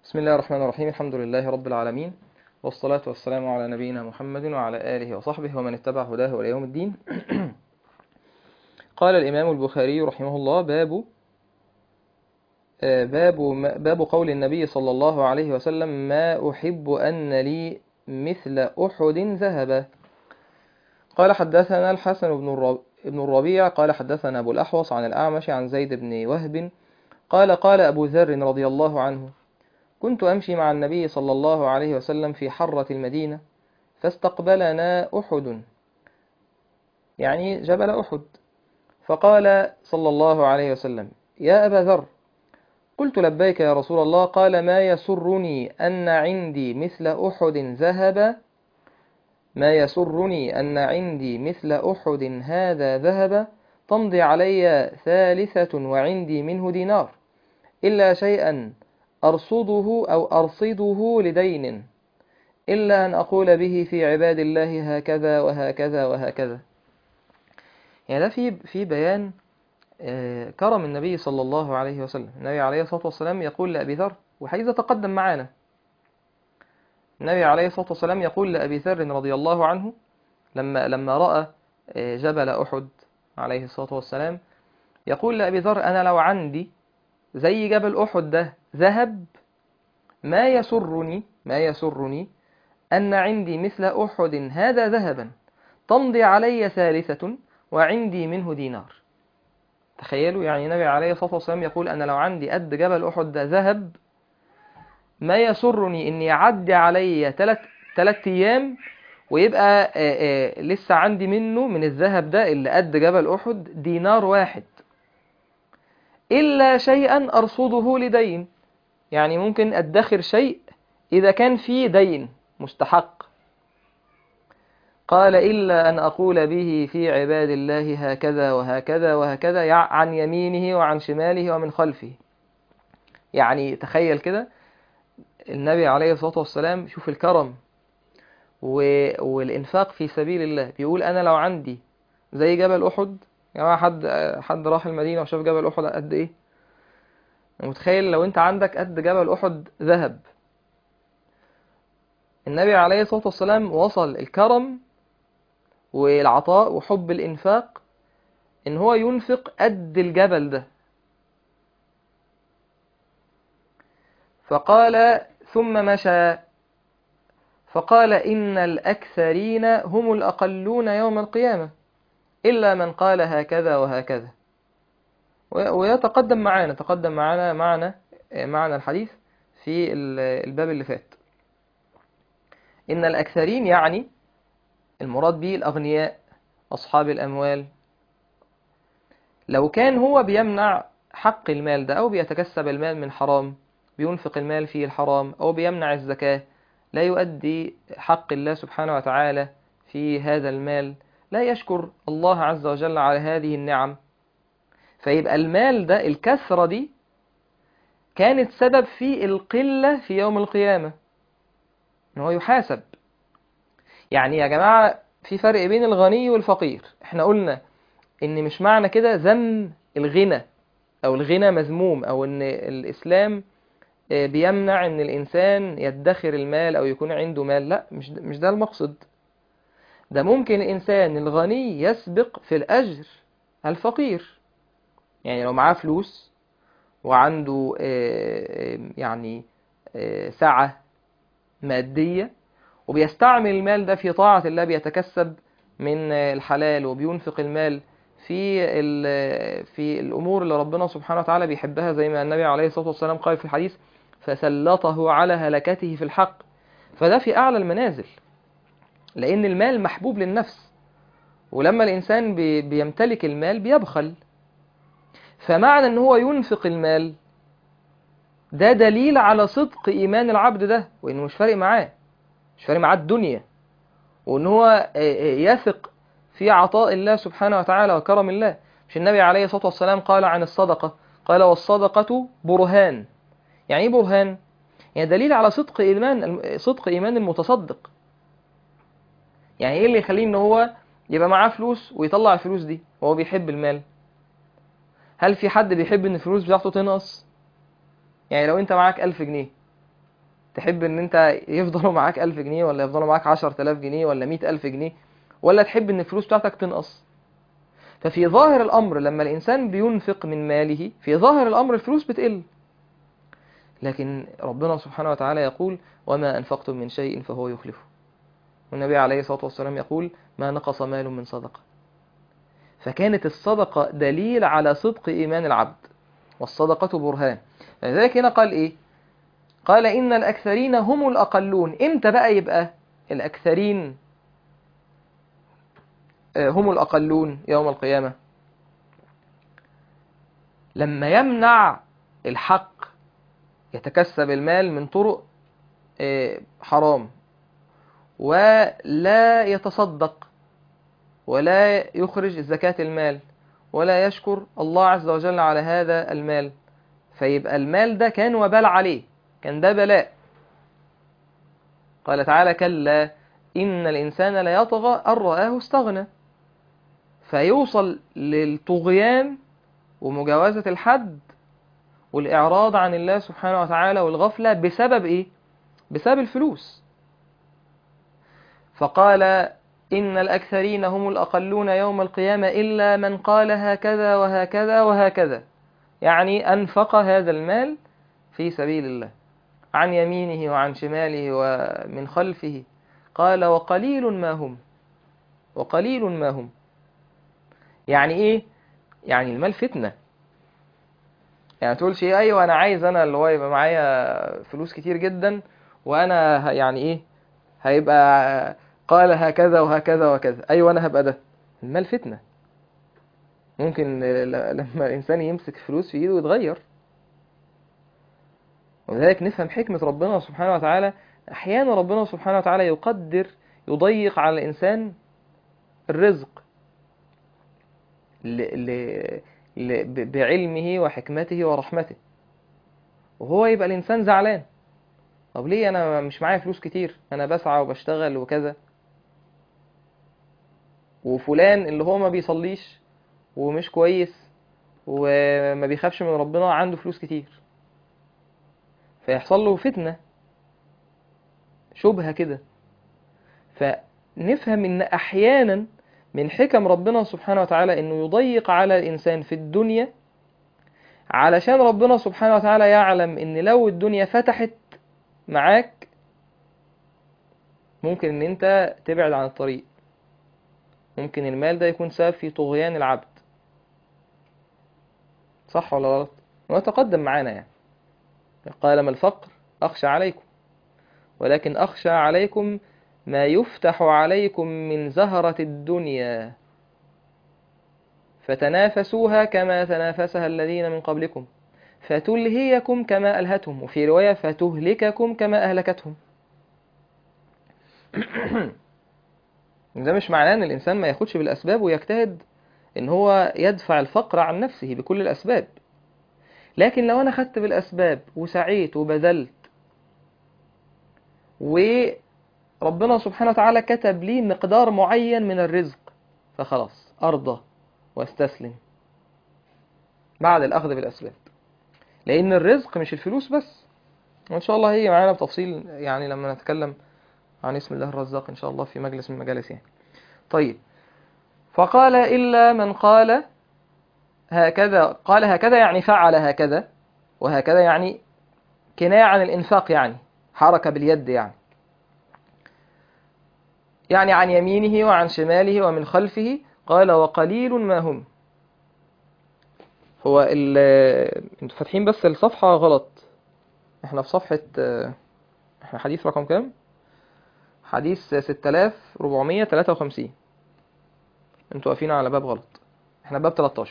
بسم الله الرحمن الرحيم الحمد لله رب العالمين والصلاة والسلام على نبينا محمد وعلى آله وصحبه ومن اتبع هداه إلى يوم الدين قال الإمام البخاري رحمه الله باب باب باب قول النبي صلى الله عليه وسلم ما أحب أن لي مثل أحد ذهبا قال حدثنا الحسن بن ابن الربيع قال حدثنا أبو الأحوص عن الأعمش عن زيد بن وهب قال قال أبو ذر رضي الله عنه كنت أمشي مع النبي صلى الله عليه وسلم في حرة المدينة فاستقبلنا أحد يعني جبل أحد فقال صلى الله عليه وسلم يا أبا ذر قلت لبيك يا رسول الله قال ما يسرني أن عندي مثل أحد ذهب ما يسرني أن عندي مثل أحد هذا ذهب تمضي علي ثالثة وعندي منه دينار إلا شيئا أرصده أو أرصده لدين إلا أن أقول به في عباد الله هكذا وهكذا وهكذا يعني ده في في بيان كرم النبي صلى الله عليه وسلم النبي عليه الصلاة والسلام يقول لأبي ذر وحيث تقدم معانا النبي عليه الصلاة والسلام يقول لأبي ذر رضي الله عنه لما لما رأى جبل أحد عليه الصلاة والسلام يقول لأبي ذر أنا لو عندي زي جبل أحد ده ذهب ما يسرني ما يسرني أن عندي مثل أحد هذا ذهبا تمضي علي ثالثة وعندي منه دينار تخيلوا يعني النبي عليه الصلاة والسلام يقول أنا لو عندي قد جبل أحد ده ذهب ما يسرني إن يعدي علي ثلاث ثلاث أيام ويبقى آآ آآ لسه عندي منه من الذهب ده اللي قد جبل أحد دينار واحد إلا شيئا أرصده لدين يعني ممكن أدخر شيء إذا كان فيه دين مستحق قال إلا أن أقول به في عباد الله هكذا وهكذا وهكذا عن يمينه وعن شماله ومن خلفه يعني تخيل كده النبي عليه الصلاة والسلام شوف الكرم والإنفاق في سبيل الله بيقول أنا لو عندي زي جبل أحد يا جماعة حد حد راح المدينة وشاف جبل أحد قد إيه متخيل لو أنت عندك قد جبل أحد ذهب النبي عليه الصلاة والسلام وصل الكرم والعطاء وحب الإنفاق إن هو ينفق قد الجبل ده فقال ثم مشى فقال إن الأكثرين هم الأقلون يوم القيامة إلا من قال هكذا وهكذا ويتقدم معانا تقدم معانا معنا معنا الحديث في الباب اللي فات إن الأكثرين يعني المراد به الأغنياء أصحاب الأموال لو كان هو بيمنع حق المال ده أو بيتكسب المال من حرام بينفق المال في الحرام أو بيمنع الزكاة لا يؤدي حق الله سبحانه وتعالى في هذا المال لا يشكر الله عز وجل على هذه النعم فيبقى المال ده الكثرة دي كانت سبب في القلة في يوم القيامة ان هو يحاسب يعني يا جماعة في فرق بين الغني والفقير احنا قلنا ان مش معنى كده ذم الغنى او الغنى مذموم او ان الاسلام بيمنع ان الانسان يدخر المال او يكون عنده مال لا مش ده, مش ده المقصد ده ممكن الإنسان الغني يسبق في الأجر الفقير يعني لو معاه فلوس وعنده يعني سعة مادية وبيستعمل المال ده في طاعة الله بيتكسب من الحلال وبينفق المال في في الأمور اللي ربنا سبحانه وتعالى بيحبها زي ما النبي عليه الصلاة والسلام قال في الحديث فسلطه على هلكته في الحق فده في أعلى المنازل لأن المال محبوب للنفس ولما الإنسان بيمتلك المال بيبخل فمعنى أن هو ينفق المال ده دليل على صدق إيمان العبد ده وإنه مش فارق معاه مش فارق معاه الدنيا وإن هو يثق في عطاء الله سبحانه وتعالى وكرم الله مش النبي عليه الصلاة والسلام قال عن الصدقة قال والصدقة برهان يعني ايه برهان؟ يعني دليل على صدق إيمان صدق إيمان المتصدق يعني ايه اللي يخليه ان هو يبقى معاه فلوس ويطلع الفلوس دي وهو بيحب المال هل في حد بيحب ان الفلوس بتاعته تنقص يعني لو انت معاك ألف جنيه تحب ان انت يفضلوا معاك ألف جنيه ولا يفضلوا معاك عشر تلاف جنيه ولا مئة ألف جنيه ولا تحب ان الفلوس بتاعتك تنقص ففي ظاهر الأمر لما الإنسان بينفق من ماله في ظاهر الأمر الفلوس بتقل لكن ربنا سبحانه وتعالى يقول وما أنفقتم من شيء فهو يخلفه والنبي عليه الصلاة والسلام يقول ما نقص مال من صدقة فكانت الصدقة دليل على صدق إيمان العبد والصدقة برهان لذلك هنا قال إيه قال إن الأكثرين هم الأقلون إمتى بقى يبقى الأكثرين هم الأقلون يوم القيامة لما يمنع الحق يتكسب المال من طرق حرام ولا يتصدق ولا يخرج زكاة المال ولا يشكر الله عز وجل على هذا المال فيبقى المال ده كان وبال عليه كان ده بلاء قال تعالى كلا إن الإنسان ليطغى أن رآه استغنى فيوصل للطغيان ومجاوزة الحد والإعراض عن الله سبحانه وتعالى والغفلة بسبب إيه؟ بسبب الفلوس فقال إن الأكثرين هم الأقلون يوم القيامة إلا من قال هكذا وهكذا وهكذا يعني أنفق هذا المال في سبيل الله عن يمينه وعن شماله ومن خلفه قال وقليل ما هم وقليل ما هم يعني إيه؟ يعني المال فتنة يعني تقولش إيه أيوة أنا عايز أنا اللي هو يبقى معايا فلوس كتير جدا وأنا يعني إيه هيبقى قال هكذا وهكذا وكذا أيوة أنا هبقى ده المال فتنة ممكن لما الإنسان يمسك فلوس في إيده يتغير ولذلك نفهم حكمة ربنا سبحانه وتعالى أحيانا ربنا سبحانه وتعالى يقدر يضيق على الإنسان الرزق ل... ل... ل... بعلمه وحكمته ورحمته وهو يبقى الإنسان زعلان طب ليه أنا مش معايا فلوس كتير أنا بسعى وبشتغل وكذا وفلان اللي هو ما بيصليش ومش كويس وما بيخافش من ربنا عنده فلوس كتير فيحصل له فتنة شبهة كده فنفهم ان احيانا من حكم ربنا سبحانه وتعالى انه يضيق على الانسان في الدنيا علشان ربنا سبحانه وتعالى يعلم ان لو الدنيا فتحت معاك ممكن ان انت تبعد عن الطريق ممكن المال ده يكون سبب في طغيان العبد صح ولا غلط وتقدم معانا يعني قال ما الفقر أخشى عليكم ولكن أخشى عليكم ما يفتح عليكم من زهرة الدنيا فتنافسوها كما تنافسها الذين من قبلكم فتلهيكم كما ألهتهم وفي رواية فتهلككم كما أهلكتهم ده مش معناه ان الانسان ما ياخدش بالاسباب ويجتهد ان هو يدفع الفقر عن نفسه بكل الاسباب لكن لو انا خدت بالاسباب وسعيت وبذلت وربنا سبحانه وتعالى كتب لي مقدار معين من الرزق فخلاص ارضى واستسلم بعد الاخذ بالاسباب لان الرزق مش الفلوس بس وان شاء الله هي معانا بتفصيل يعني لما نتكلم عن اسم الله الرزاق إن شاء الله في مجلس من المجالس يعني طيب فقال إلا من قال هكذا قال هكذا يعني فعل هكذا وهكذا يعني كناية عن الإنفاق يعني حركة باليد يعني يعني عن يمينه وعن شماله ومن خلفه قال وقليل ما هم هو انتوا فاتحين بس الصفحة غلط احنا في صفحة احنا حديث رقم كام؟ حديث 6453 انتوا واقفين على باب غلط احنا باب 13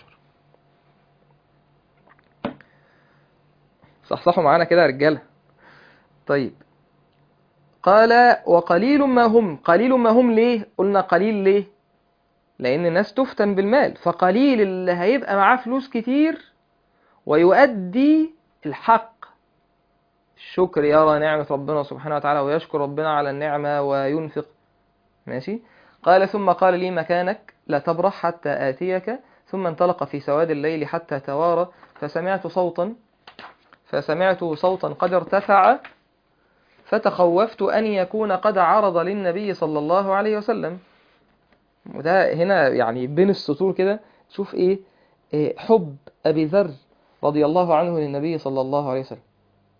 صحصحوا معانا كده يا رجاله طيب قال وقليل ما هم قليل ما هم ليه قلنا قليل ليه لان الناس تفتن بالمال فقليل اللي هيبقى معاه فلوس كتير ويؤدي الحق الشكر يرى نعمة ربنا سبحانه وتعالى ويشكر ربنا على النعمة وينفق ماشي قال ثم قال لي مكانك لا تبرح حتى آتيك ثم انطلق في سواد الليل حتى توارى فسمعت صوتا فسمعت صوتا قد ارتفع فتخوفت أن يكون قد عرض للنبي صلى الله عليه وسلم وده هنا يعني بين السطور كده شوف إيه, إيه حب أبي ذر رضي الله عنه للنبي صلى الله عليه وسلم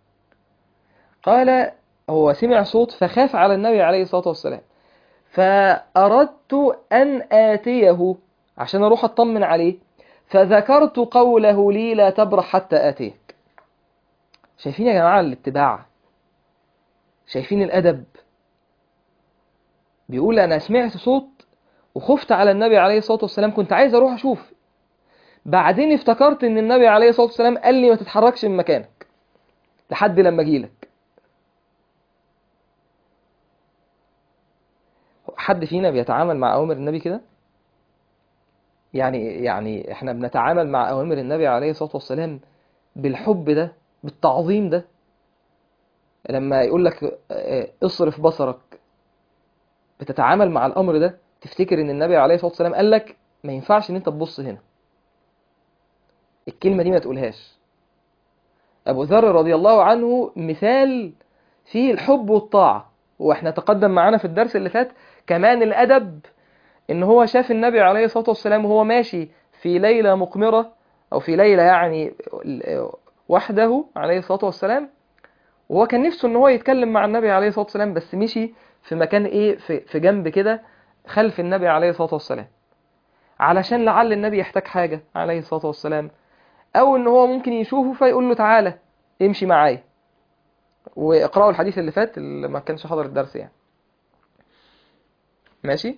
قال هو سمع صوت فخاف على النبي عليه الصلاة والسلام فأردت أن آتيه عشان أروح أطمن عليه فذكرت قوله لي لا تبرح حتى آتيك شايفين يا جماعة الاتباع شايفين الأدب بيقول أنا سمعت صوت وخفت على النبي عليه الصلاة والسلام كنت عايز أروح أشوف بعدين افتكرت ان النبي عليه الصلاة والسلام قال لي ما تتحركش من مكانك لحد لما اجيلك حد فينا بيتعامل مع اوامر النبي كده يعني يعني احنا بنتعامل مع اوامر النبي عليه الصلاة والسلام بالحب ده بالتعظيم ده لما يقول لك اصرف بصرك بتتعامل مع الامر ده تفتكر ان النبي عليه الصلاة والسلام قال لك ما ينفعش ان انت تبص هنا الكلمة دي ما تقولهاش أبو ذر رضي الله عنه مثال فيه الحب والطاعة وإحنا تقدم معانا في الدرس اللي فات كمان الأدب إن هو شاف النبي عليه الصلاة والسلام وهو ماشي في ليلة مقمرة أو في ليلة يعني وحده عليه الصلاة والسلام وهو كان نفسه إن هو يتكلم مع النبي عليه الصلاة والسلام بس مشي في مكان إيه في, في جنب كده خلف النبي عليه الصلاة والسلام علشان لعل النبي يحتاج حاجة عليه الصلاة والسلام او ان هو ممكن يشوفه فيقول له تعالى امشي معايا واقرأوا الحديث اللي فات اللي ما كانش حاضر الدرس يعني ماشي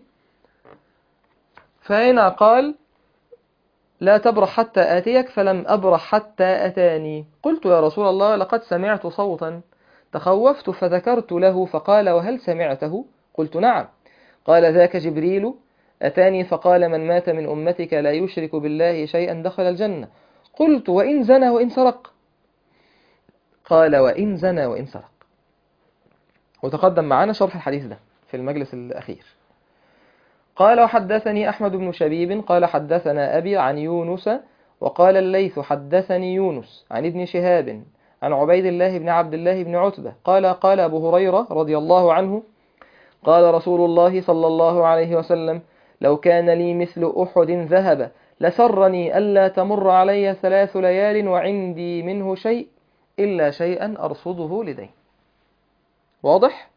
فهنا قال لا تبرح حتى آتيك فلم أبرح حتى أتاني قلت يا رسول الله لقد سمعت صوتا تخوفت فذكرت له فقال وهل سمعته قلت نعم قال ذاك جبريل أتاني فقال من مات من أمتك لا يشرك بالله شيئا دخل الجنة قلت وإن زنى وإن سرق قال وإن زنى وإن سرق وتقدم معنا شرح الحديث ده في المجلس الأخير قال وحدثني أحمد بن شبيب قال حدثنا أبي عن يونس وقال الليث حدثني يونس عن ابن شهاب عن عبيد الله بن عبد الله بن عتبة قال قال أبو هريرة رضي الله عنه قال رسول الله صلى الله عليه وسلم لو كان لي مثل أحد ذهب لسرني ألا تمر علي ثلاث ليال وعندي منه شيء إلا شيئا أرصده لدي واضح؟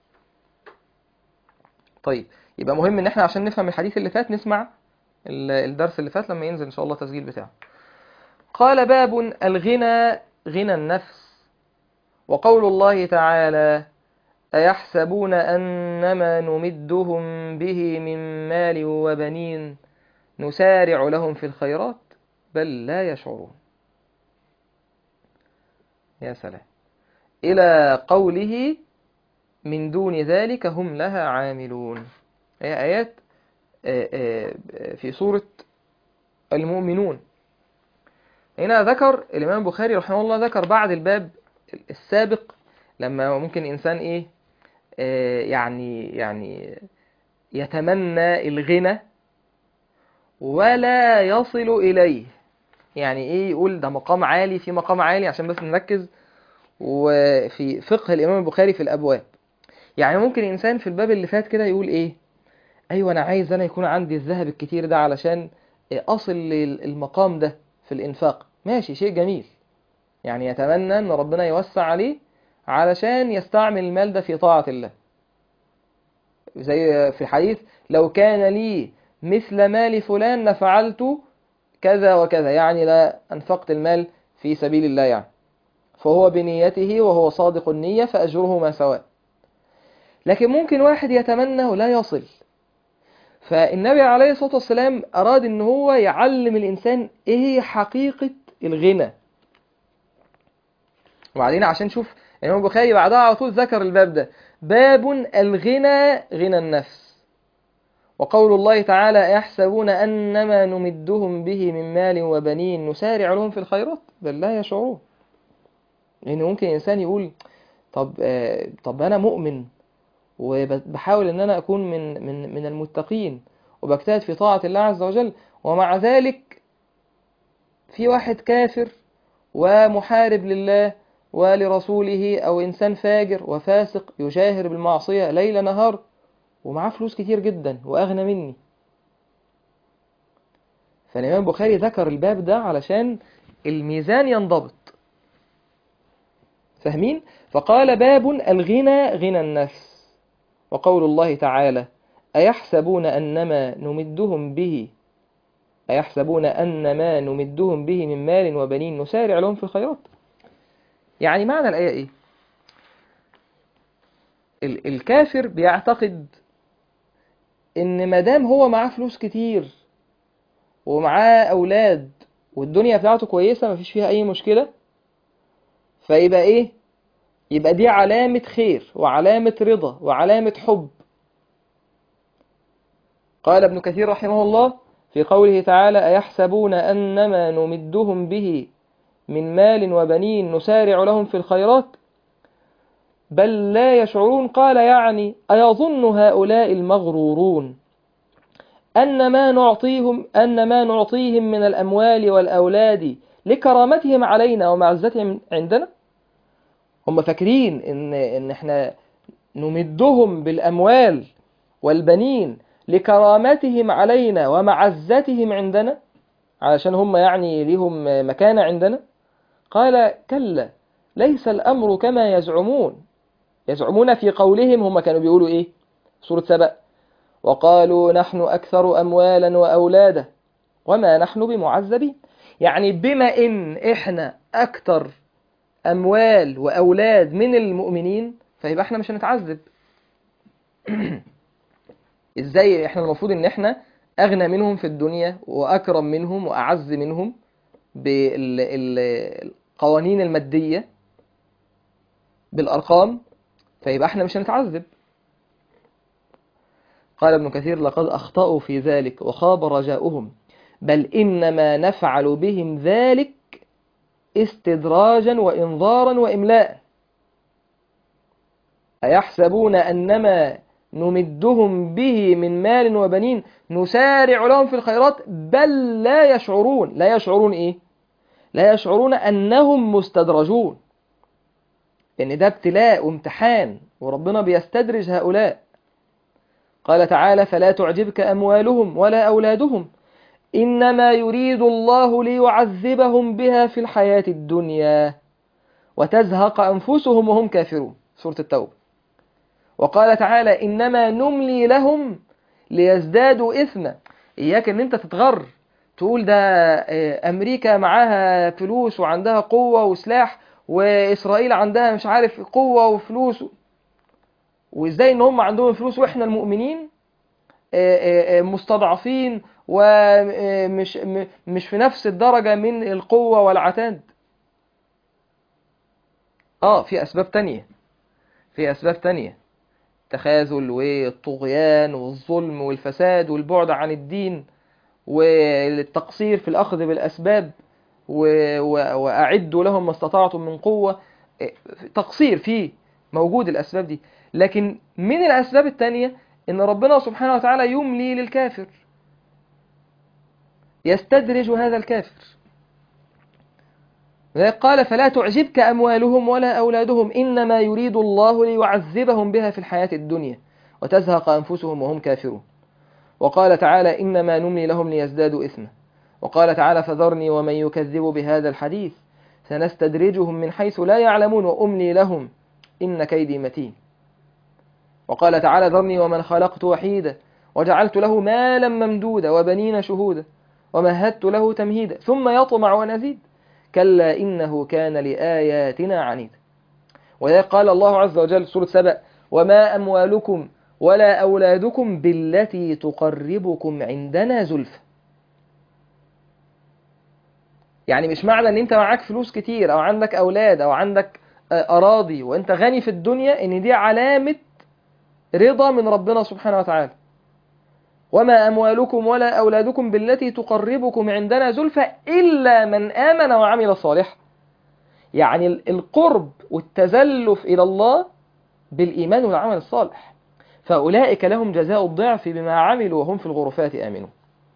طيب يبقى مهم ان احنا عشان نفهم الحديث اللي فات نسمع الدرس اللي فات لما ينزل ان شاء الله التسجيل بتاعه قال باب الغنى غنى النفس وقول الله تعالى أيحسبون أنما نمدهم به من مال وبنين نسارع لهم في الخيرات بل لا يشعرون يا سلام إلى قوله من دون ذلك هم لها عاملون هي آيات في سورة المؤمنون هنا ذكر الإمام البخاري رحمه الله ذكر بعد الباب السابق لما ممكن إنسان إيه يعني يعني يتمنى الغنى ولا يصل إليه يعني إيه يقول ده مقام عالي في مقام عالي عشان بس نركز وفي فقه الإمام البخاري في الأبواب يعني ممكن إنسان في الباب اللي فات كده يقول إيه أيوة أنا عايز أنا يكون عندي الذهب الكتير ده علشان أصل للمقام ده في الإنفاق ماشي شيء جميل يعني يتمنى أن ربنا يوسع عليه علشان يستعمل المال ده في طاعة الله زي في الحديث لو كان لي مثل مال فلان لفعلت كذا وكذا يعني لا أنفقت المال في سبيل الله يعني فهو بنيته وهو صادق النية فأجرهما سواء لكن ممكن واحد يتمنى ولا يصل فالنبي عليه الصلاة والسلام أراد أن هو يعلم الإنسان إيه هي حقيقة الغنى وبعدين عشان نشوف الإمام البخاري بعدها على طول ذكر الباب ده باب الغنى غنى النفس وقول الله تعالى يحسبون أنما نمدهم به من مال وبنين نسارع لهم في الخيرات بل لا يشعرون لأن يعني ممكن إنسان يقول طب آه طب أنا مؤمن وبحاول ان انا اكون من من من المتقين وبجتهد في طاعة الله عز وجل ومع ذلك في واحد كافر ومحارب لله ولرسوله أو إنسان فاجر وفاسق يجاهر بالمعصية ليل نهار ومعاه فلوس كتير جدا وأغنى مني فالإمام البخاري ذكر الباب ده علشان الميزان ينضبط فاهمين؟ فقال باب الغنى غنى النفس وقول الله تعالى أيحسبون أنما نمدهم به أيحسبون أن ما نمدهم به من مال وبنين نسارع لهم في الخيرات يعني معنى الآية إيه ال- الكافر بيعتقد إن مادام هو معاه فلوس كتير ومعاه أولاد والدنيا بتاعته كويسة مفيش فيها أي مشكلة فيبقى إيه يبقى دي علامة خير وعلامة رضا وعلامة حب قال ابن كثير رحمه الله في قوله تعالى أيحسبون أنما نمدهم به من مال وبنين نسارع لهم في الخيرات بل لا يشعرون قال يعني أيظن هؤلاء المغرورون أن ما نعطيهم أن ما نعطيهم من الأموال والأولاد لكرامتهم علينا ومعزتهم عندنا هم فاكرين إن إن إحنا نمدهم بالأموال والبنين لكرامتهم علينا ومعزتهم عندنا علشان هم يعني ليهم مكانة عندنا قال كلا ليس الأمر كما يزعمون يزعمون في قولهم هم كانوا بيقولوا إيه سورة سبأ وقالوا نحن أكثر أموالا وأولادا وما نحن بمعذبين يعني بما إن إحنا أكثر أموال وأولاد من المؤمنين فيبقى إحنا مش هنتعذب إزاي إحنا المفروض إن إحنا أغنى منهم في الدنيا وأكرم منهم وأعز منهم بالقوانين المادية بالأرقام فيبقى إحنا مش هنتعذب قال ابن كثير لقد أخطأوا في ذلك وخاب رجاؤهم بل إنما نفعل بهم ذلك استدراجا وإنظارا وإملاء أيحسبون أنما نمدهم به من مال وبنين نسارع لهم في الخيرات بل لا يشعرون لا يشعرون إيه لا يشعرون أنهم مستدرجون إن ده ابتلاء وامتحان وربنا بيستدرج هؤلاء قال تعالى فلا تعجبك أموالهم ولا أولادهم إنما يريد الله ليعذبهم بها في الحياة الدنيا وتزهق أنفسهم وهم كافرون سورة التوبة وقال تعالى إنما نملي لهم ليزدادوا إثما إياك أن أنت تتغر تقول ده أمريكا معاها فلوس وعندها قوة وسلاح وإسرائيل عندها مش عارف قوة وفلوس وإزاي إن هم عندهم فلوس وإحنا المؤمنين مستضعفين ومش مش في نفس الدرجة من القوة والعتاد آه في أسباب تانية في أسباب تانية التخاذل والطغيان والظلم والفساد والبعد عن الدين والتقصير في الأخذ بالأسباب وأعدوا لهم ما استطعتم من قوة تقصير فيه موجود الأسباب دي لكن من الأسباب التانية إن ربنا سبحانه وتعالى يملي للكافر يستدرج هذا الكافر قال فلا تعجبك أموالهم ولا أولادهم إنما يريد الله ليعذبهم بها في الحياة الدنيا وتزهق أنفسهم وهم كافرون وقال تعالى إنما نملي لهم ليزدادوا إثما وقال تعالى فذرني ومن يكذب بهذا الحديث سنستدرجهم من حيث لا يعلمون وأملي لهم إن كيدي متين وقال تعالى ذرني ومن خلقت وحيدا وجعلت له مالا ممدودا وبنين شهودا ومهدت له تمهيدا ثم يطمع ونزيد كلا إنه كان لآياتنا عنيدا وذلك قال الله عز وجل سورة سبأ وما أموالكم ولا أولادكم بالتي تقربكم عندنا زلفى يعني مش معنى ان انت معاك فلوس كتير او عندك اولاد او عندك اراضي وانت غني في الدنيا ان دي علامة رضا من ربنا سبحانه وتعالى وما أموالكم ولا أولادكم بالتي تقربكم عندنا زلفى إلا من آمن وعمل صالحا يعني القرب والتزلف إلى الله بالإيمان والعمل الصالح فأولئك لهم جزاء الضعف بما عملوا وهم في الغرفات آمنون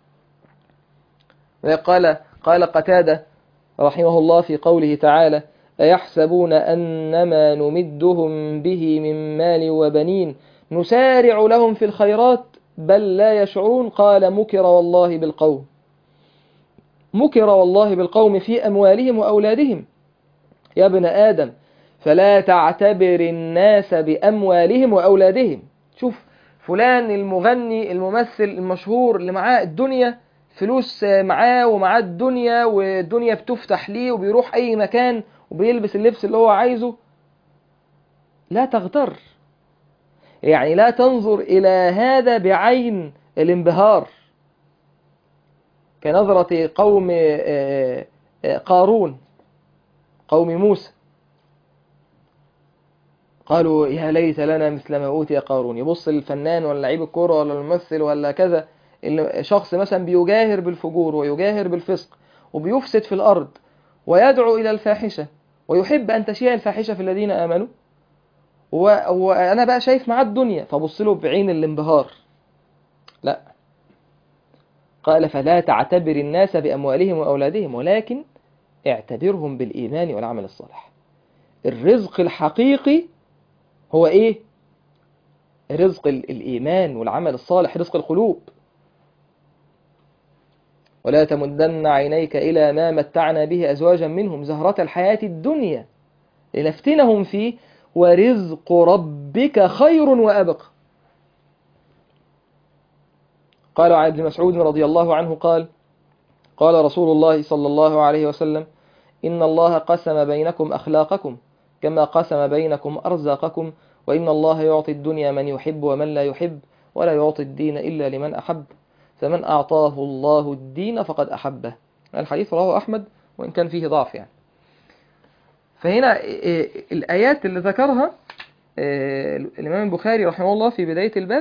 قال قال قتادة رحمه الله في قوله تعالى أيحسبون أنما نمدهم به من مال وبنين نسارع لهم في الخيرات بل لا يشعرون قال مكر والله بالقوم مكر والله بالقوم في أموالهم وأولادهم يا ابن آدم فلا تعتبر الناس بأموالهم وأولادهم شوف فلان المغني الممثل المشهور اللي معاه الدنيا فلوس معاه ومعاه الدنيا والدنيا بتفتح ليه وبيروح أي مكان وبيلبس اللبس اللي هو عايزه لا تغتر يعني لا تنظر إلى هذا بعين الانبهار كنظرة قوم قارون قوم موسى قالوا يا ليت لنا مثل ما أوتي قارون يبص الفنان ولا لعيب الكورة ولا الممثل ولا كذا شخص مثلا بيجاهر بالفجور ويجاهر بالفسق وبيفسد في الأرض ويدعو إلى الفاحشة ويحب أن تشيع الفاحشة في الذين آمنوا وأنا بقى شايف معاه الدنيا فبص له بعين الانبهار لا قال فلا تعتبر الناس بأموالهم وأولادهم ولكن اعتبرهم بالإيمان والعمل الصالح الرزق الحقيقي هو إيه؟ رزق الإيمان والعمل الصالح رزق القلوب ولا تمدن عينيك إلى ما متعنا به أزواجا منهم زهرة الحياة الدنيا لنفتنهم فيه ورزق ربك خير وأبقى قال عن ابن مسعود رضي الله عنه قال قال رسول الله صلى الله عليه وسلم إن الله قسم بينكم أخلاقكم كما قسم بينكم أرزاقكم وإن الله يعطي الدنيا من يحب ومن لا يحب ولا يعطي الدين إلا لمن أحب فمن أعطاه الله الدين فقد أحبه الحديث رواه أحمد وإن كان فيه ضعف يعني فهنا الآيات اللي ذكرها الإمام البخاري رحمه الله في بداية الباب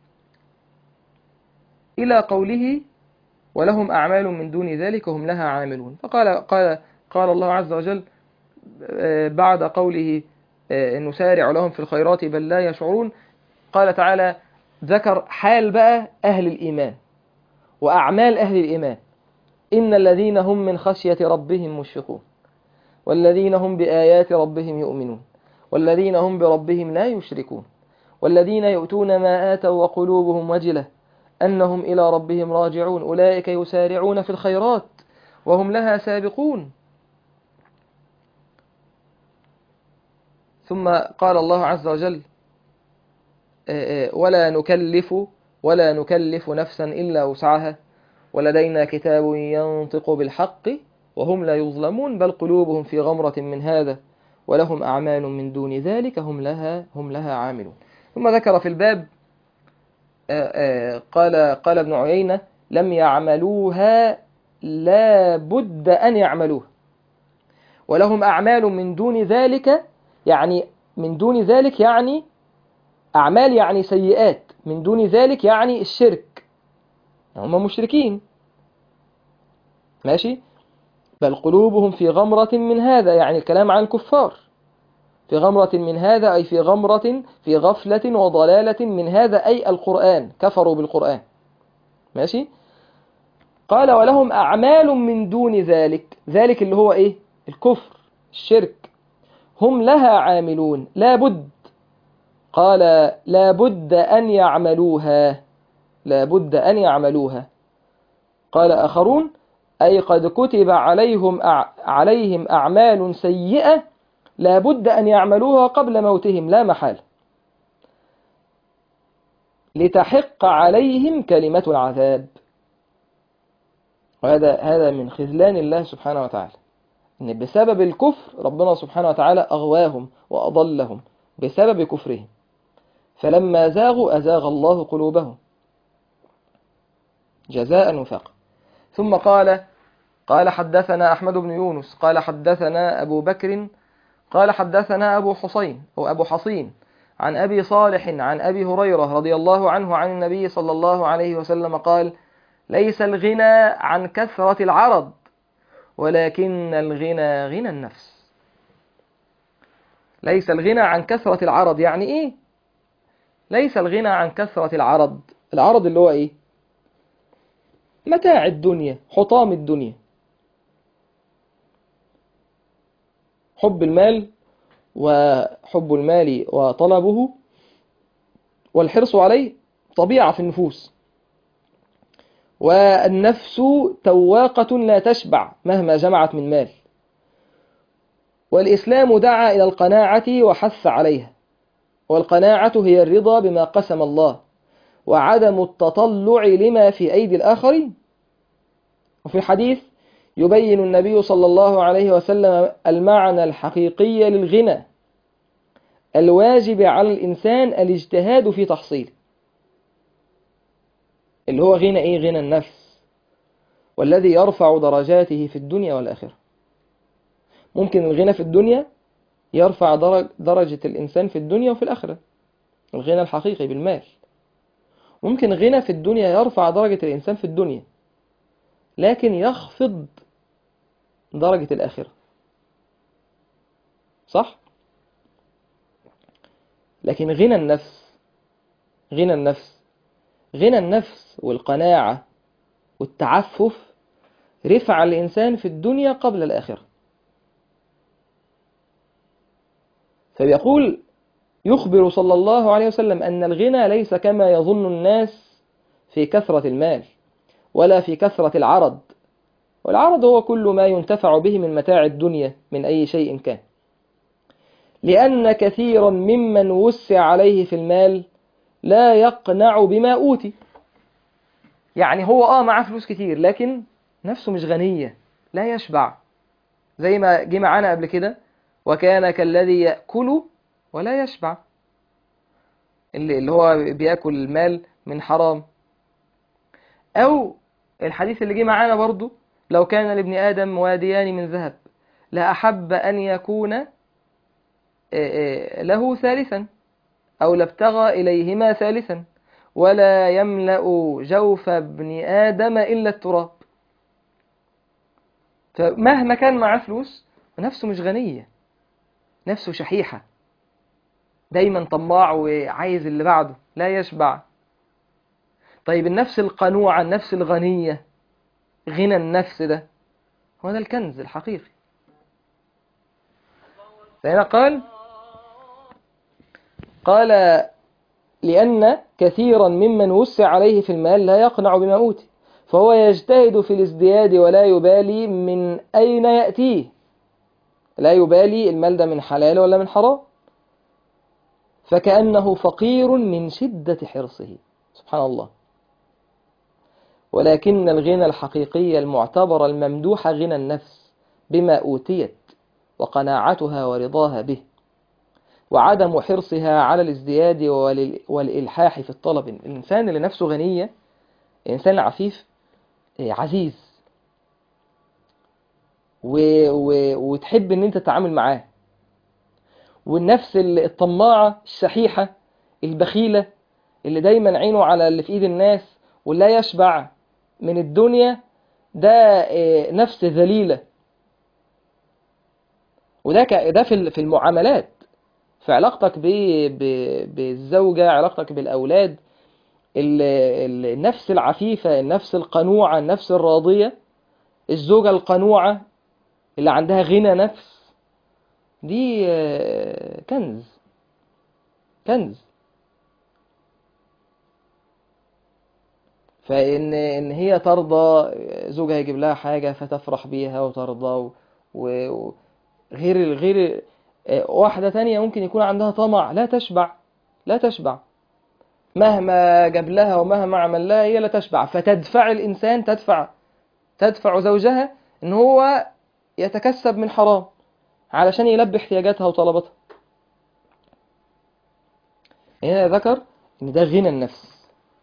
إلى قوله ولهم أعمال من دون ذلك هم لها عاملون فقال قال قال الله عز وجل بعد قوله نسارع لهم في الخيرات بل لا يشعرون قال تعالى ذكر حال بقى أهل الإيمان وأعمال أهل الإيمان إن الذين هم من خشية ربهم مشفقون والذين هم بآيات ربهم يؤمنون والذين هم بربهم لا يشركون والذين يؤتون ما آتوا وقلوبهم وجلة أنهم إلى ربهم راجعون أولئك يسارعون في الخيرات وهم لها سابقون ثم قال الله عز وجل ولا نكلف ولا نكلف نفسا إلا وسعها ولدينا كتاب ينطق بالحق وهم لا يظلمون بل قلوبهم في غمرة من هذا ولهم أعمال من دون ذلك هم لها هم لها عاملون ثم ذكر في الباب قال قال ابن عيينة لم يعملوها لا بد أن يعملوها ولهم أعمال من دون ذلك يعني من دون ذلك يعني أعمال يعني سيئات من دون ذلك يعني الشرك يعني هم مشركين ماشي بل قلوبهم في غمرة من هذا يعني الكلام عن الكفار في غمرة من هذا أي في غمرة في غفلة وضلالة من هذا أي القرآن كفروا بالقرآن ماشي قال ولهم أعمال من دون ذلك ذلك اللي هو إيه الكفر الشرك هم لها عاملون لا بد قال لا بد أن يعملوها لا بد أن يعملوها قال آخرون أي قد كتب عليهم أع... عليهم أعمال سيئة لا بد أن يعملوها قبل موتهم لا محال لتحق عليهم كلمة العذاب وهذا هذا من خذلان الله سبحانه وتعالى إن بسبب الكفر ربنا سبحانه وتعالى أغواهم وأضلهم بسبب كفرهم فلما زاغوا أزاغ الله قلوبهم جزاء وفاقا ثم قال قال حدثنا أحمد بن يونس قال حدثنا أبو بكر قال حدثنا أبو حسين أو أبو حصين عن أبي صالح عن أبي هريرة رضي الله عنه عن النبي صلى الله عليه وسلم قال ليس الغنى عن كثرة العرض ولكن الغنى غنى النفس ليس الغنى عن كثرة العرض يعني إيه ليس الغنى عن كثرة العرض العرض اللي هو إيه متاع الدنيا حطام الدنيا حب المال وحب المال وطلبه والحرص عليه طبيعة في النفوس والنفس تواقة لا تشبع مهما جمعت من مال والإسلام دعا إلى القناعة وحث عليها والقناعة هي الرضا بما قسم الله وعدم التطلع لما في أيدي الآخرين وفي الحديث يبين النبي صلى الله عليه وسلم المعنى الحقيقي للغنى الواجب على الإنسان الاجتهاد في تحصيله اللي هو غنى إيه غنى النفس والذي يرفع درجاته في الدنيا والآخرة ممكن الغنى في الدنيا يرفع درج درجة الإنسان في الدنيا وفي الآخرة الغنى الحقيقي بالمال ممكن غنى في الدنيا يرفع درجة الإنسان في الدنيا لكن يخفض درجة الآخرة صح؟ لكن غنى النفس غنى النفس غنى النفس والقناعة والتعفف رفع الإنسان في الدنيا قبل الآخرة فبيقول يخبر صلى الله عليه وسلم أن الغنى ليس كما يظن الناس في كثرة المال ولا في كثرة العرض والعرض هو كل ما ينتفع به من متاع الدنيا من أي شيء كان لأن كثيرا ممن وسع عليه في المال لا يقنع بما أوتي يعني هو آه معاه فلوس كتير لكن نفسه مش غنية لا يشبع زي ما جه معانا قبل كده وكان كالذي يأكل ولا يشبع اللي, اللي هو بياكل المال من حرام أو الحديث اللي جه معانا برضو لو كان لابن آدم واديان من ذهب لأحب أن يكون له ثالثا أو لابتغى إليهما ثالثا ولا يملأ جوف ابن آدم إلا التراب فمهما كان معاه فلوس نفسه مش غنية نفسه شحيحة دايما طماع وعايز اللي بعده لا يشبع طيب النفس القنوعة النفس الغنية غنى النفس ده هو ده الكنز الحقيقي فهنا قال قال لأن كثيرا ممن وسع عليه في المال لا يقنع بما أوتي فهو يجتهد في الازدياد ولا يبالي من أين يأتيه لا يبالي المال ده من حلال ولا من حرام فكأنه فقير من شدة حرصه سبحان الله ولكن الغنى الحقيقي المعتبر الممدوح غنى النفس بما أوتيت وقناعتها ورضاها به وعدم حرصها على الازدياد والإلحاح في الطلب الإنسان اللي نفسه غنية الإنسان العفيف عزيز و... و... وتحب ان انت تتعامل معاه والنفس الطماعة الشحيحة البخيلة اللي دايما عينه على اللي في ايد الناس ولا يشبع من الدنيا ده نفس ذليلة وده ده في في المعاملات في علاقتك بالزوجة علاقتك بالأولاد النفس العفيفة النفس القنوعة النفس الراضية الزوجة القنوعة اللي عندها غنى نفس دي كنز كنز فإن إن هي ترضى زوجها يجيب لها حاجة فتفرح بيها وترضى وغير غير واحدة تانية ممكن يكون عندها طمع لا تشبع لا تشبع مهما جاب لها ومهما عمل لها هي لا تشبع فتدفع الإنسان تدفع تدفع زوجها إن هو يتكسب من حرام علشان يلبي احتياجاتها وطلباتها هنا ذكر إن ده غنى النفس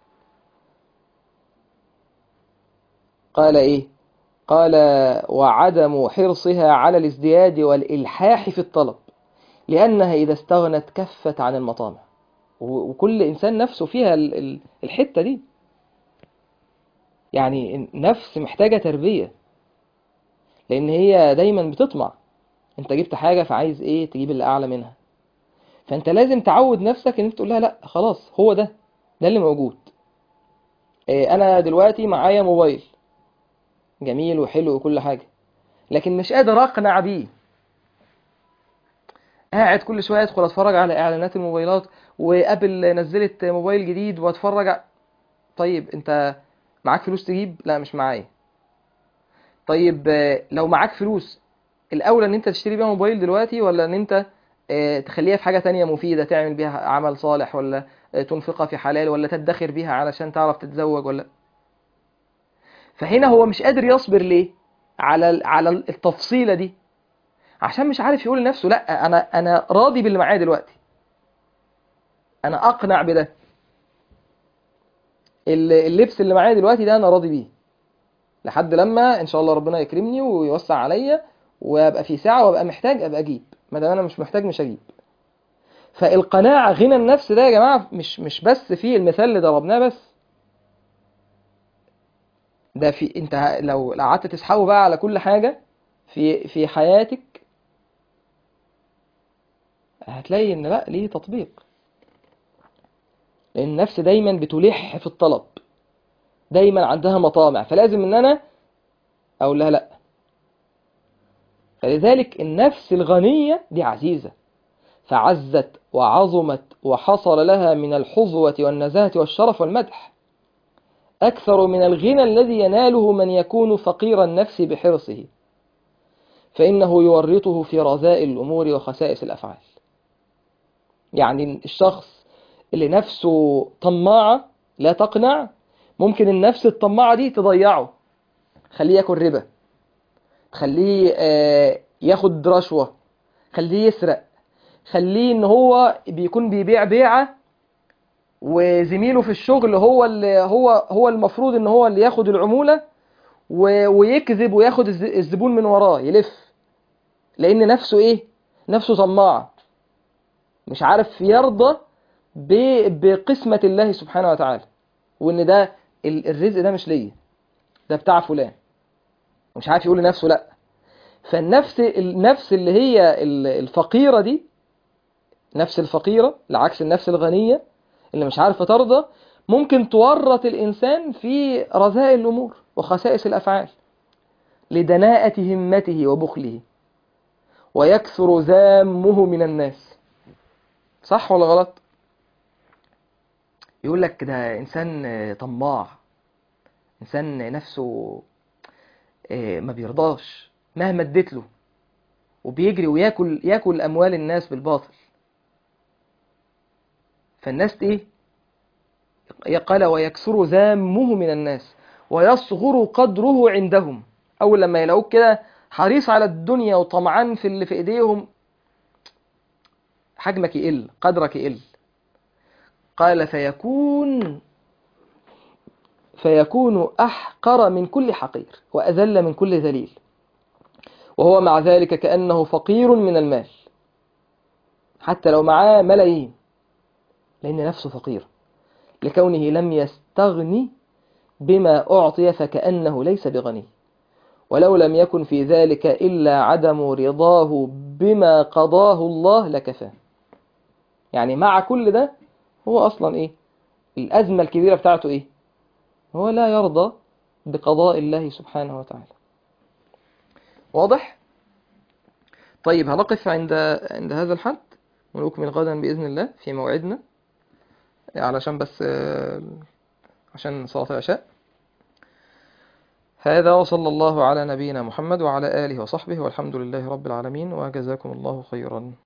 قال إيه قال وعدم حرصها على الازدياد والإلحاح في الطلب لأنها إذا استغنت كفت عن المطامع وكل إنسان نفسه فيها الحتة دي يعني نفس محتاجة تربية لأن هي دايما بتطمع أنت جبت حاجة فعايز إيه تجيب اللي أعلى منها فأنت لازم تعود نفسك إن أنت تقول لها لأ خلاص هو ده ده اللي موجود إيه أنا دلوقتي معايا موبايل جميل وحلو وكل حاجة لكن مش قادر أقنع بيه قاعد كل شويه ادخل اتفرج على اعلانات الموبايلات وابل نزلت موبايل جديد واتفرج ع- طيب انت معاك فلوس تجيب لا مش معايا طيب آه، لو معاك فلوس الاولى ان انت تشتري بيها موبايل دلوقتي ولا ان انت آه، تخليها في حاجه تانية مفيده تعمل بيها عمل صالح ولا آه، تنفقها في حلال ولا تدخر بيها علشان تعرف تتزوج ولا فهنا هو مش قادر يصبر ليه على على التفصيله دي عشان مش عارف يقول لنفسه لا انا انا راضي باللي معايا دلوقتي انا اقنع بده ال- اللبس اللي معايا دلوقتي ده انا راضي بيه لحد لما ان شاء الله ربنا يكرمني ويوسع عليا وابقى في ساعه وابقى محتاج ابقى اجيب ما دام انا مش محتاج مش هجيب فالقناعه غنى النفس ده يا جماعه مش مش بس في المثال اللي ضربناه بس ده في انت ه- لو لو قعدت تسحبه بقى على كل حاجه في في حياتك هتلاقي ان لا ليه تطبيق لان النفس دايما بتلح في الطلب دايما عندها مطامع فلازم ان انا اقول لها لا فلذلك النفس الغنية دي عزيزة فعزت وعظمت وحصل لها من الحظوة والنزاهة والشرف والمدح أكثر من الغنى الذي يناله من يكون فقير النفس بحرصه فإنه يورطه في رذائل الأمور وخسائس الأفعال يعني الشخص اللي نفسه طماعة لا تقنع ممكن النفس الطماعة دي تضيعه خليه ياكل ربا خليه آه، ياخد رشوة خليه يسرق خليه ان هو بيكون بيبيع بيعة وزميله في الشغل هو اللي هو هو المفروض ان هو اللي ياخد العمولة و- ويكذب وياخد الز- الزبون من وراه يلف لان نفسه ايه نفسه طماعة مش عارف يرضى ب- بقسمة الله سبحانه وتعالى وان ده ال- الرزق ده مش ليا ده بتاع فلان مش عارف يقول لنفسه لا فالنفس النفس اللي هي ال- الفقيرة دي نفس الفقيرة لعكس النفس الغنية اللي مش عارفة ترضى ممكن تورط الإنسان في رذائل الأمور وخسائس الأفعال لدناءة همته وبخله ويكثر ذامه من الناس صح ولا غلط؟ يقول لك ده إنسان آه، طماع إنسان نفسه آه، ما بيرضاش مهما اديت له وبيجري وياكل ياكل اموال الناس بالباطل فالناس ايه قال ويكثر ذامه من الناس ويصغر قدره عندهم اول لما يلاقوك كده حريص على الدنيا وطمعان في اللي في ايديهم حجمك يقل قدرك يقل قال فيكون فيكون أحقر من كل حقير وأذل من كل ذليل وهو مع ذلك كأنه فقير من المال حتى لو معاه ملايين لأن نفسه فقير لكونه لم يستغني بما أعطي فكأنه ليس بغني ولو لم يكن في ذلك إلا عدم رضاه بما قضاه الله لكفاه يعني مع كل ده هو أصلا إيه الأزمة الكبيرة بتاعته إيه هو لا يرضى بقضاء الله سبحانه وتعالى واضح؟ طيب هنقف عند عند هذا الحد ونكمل غدا بإذن الله في موعدنا علشان بس آه، عشان صلاة العشاء هذا وصلى الله على نبينا محمد وعلى آله وصحبه والحمد لله رب العالمين وجزاكم الله خيرا